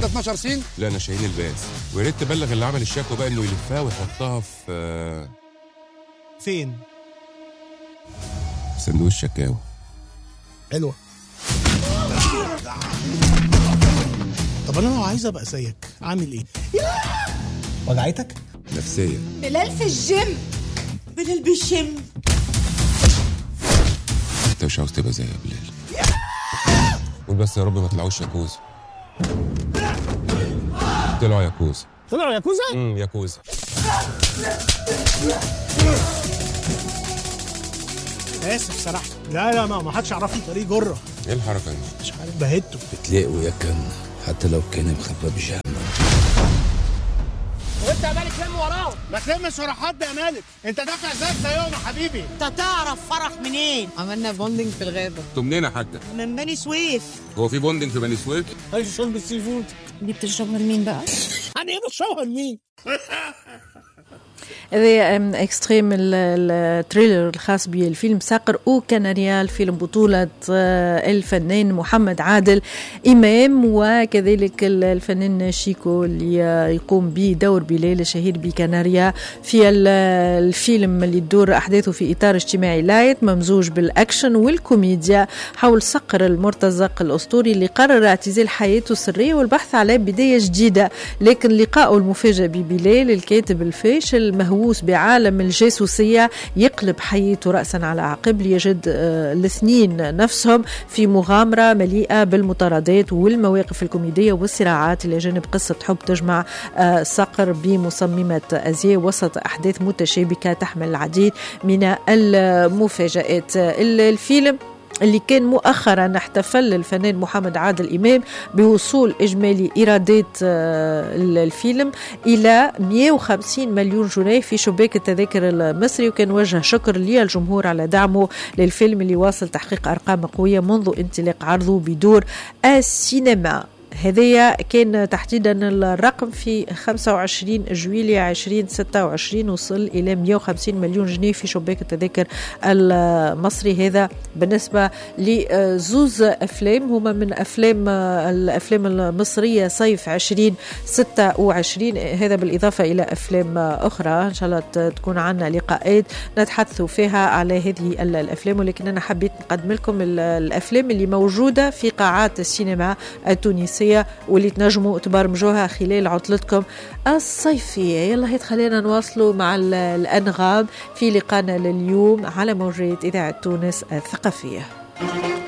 12 سين لا انا شاهين الباس ويا ريت تبلغ اللي عمل الشكوى بقى انه يلفها ويحطها في آه، فين في صندوق الشكاوى حلوه طب انا لو عايز ابقى زيك اعمل ايه وجعتك نفسيا بلال في الجيم بلال بيشم انت مش عاوز تبقى زي يا بلال قول بس يا رب ما طلعوش ياكوزا طلعوا ياكوزا طلعوا ياكوزا امم ياكوزا اسف سرحت لا لا ما ما حدش يعرفني طريق جره ايه الحركه دي مش عارف بهته بتلاقوا يا كان حتى لو كان مخبى بجهنم وانت يا مالك لم وراه ما تلمش ورا حد يا مالك انت دافع زيك زيهم يا حبيبي انت تعرف فرح منين عملنا بوندنج في الغابة انتوا منين يا حاجه من بني سويف هو في بوندنج في بني سويف عايز شرب السي فود دي بتشربها لمين بقى؟ يعني ايه بتشربها لمين هذا أم، اكستريم ال- التريلر الخاص بالفيلم ساقر او كناريال فيلم بطولة آه، الفنان محمد عادل إمام وكذلك ال- الفنان شيكو اللي آه، يقوم بدور بليل الشهير بكناريا في ال- الفيلم اللي تدور أحداثه في إطار اجتماعي لايت ممزوج بالأكشن والكوميديا حول صقر المرتزق الأسطوري اللي قرر اعتزال حياته السرية والبحث على بداية جديدة لكن لقائه المفاجئ ببلال الكاتب الفاشل مهووس بعالم الجاسوسية يقلب حياته رأسا على عقب ليجد آه، الاثنين نفسهم في مغامرة مليئة بالمطاردات والمواقف الكوميدية والصراعات إلى جانب قصة حب تجمع آه، صقر بمصممة أزياء وسط أحداث متشابكة تحمل العديد من المفاجآت ال- الفيلم اللي كان مؤخرا احتفل الفنان محمد عادل إمام بوصول إجمالي إيرادات آه، الفيلم إلى 150 مليون جنيه في شباك التذاكر المصري وكان وجه شكر للجمهور على دعمه للفيلم اللي واصل تحقيق أرقام قوية منذ انطلاق عرضه بدور السينما هذايا كان تحديدا الرقم في 25 جويلية 2026 وصل إلى 150 مليون جنيه في شباك التذاكر المصري هذا بالنسبة لزوز أفلام هما من أفلام الأفلام المصرية صيف 2026 هذا بالإضافة إلى أفلام أخرى إن شاء الله تكون عنا لقاءات نتحدث فيها على هذه الأفلام ولكن أنا حبيت نقدم لكم ال- الأفلام اللي موجودة في قاعات السينما التونسية واللي تنجموا تبرمجوها خلال عطلتكم الصيفية يلا هيت خلينا نواصلوا مع ال- الأنغام في لقانا لليوم على موجات إذاعة تونس الثقافية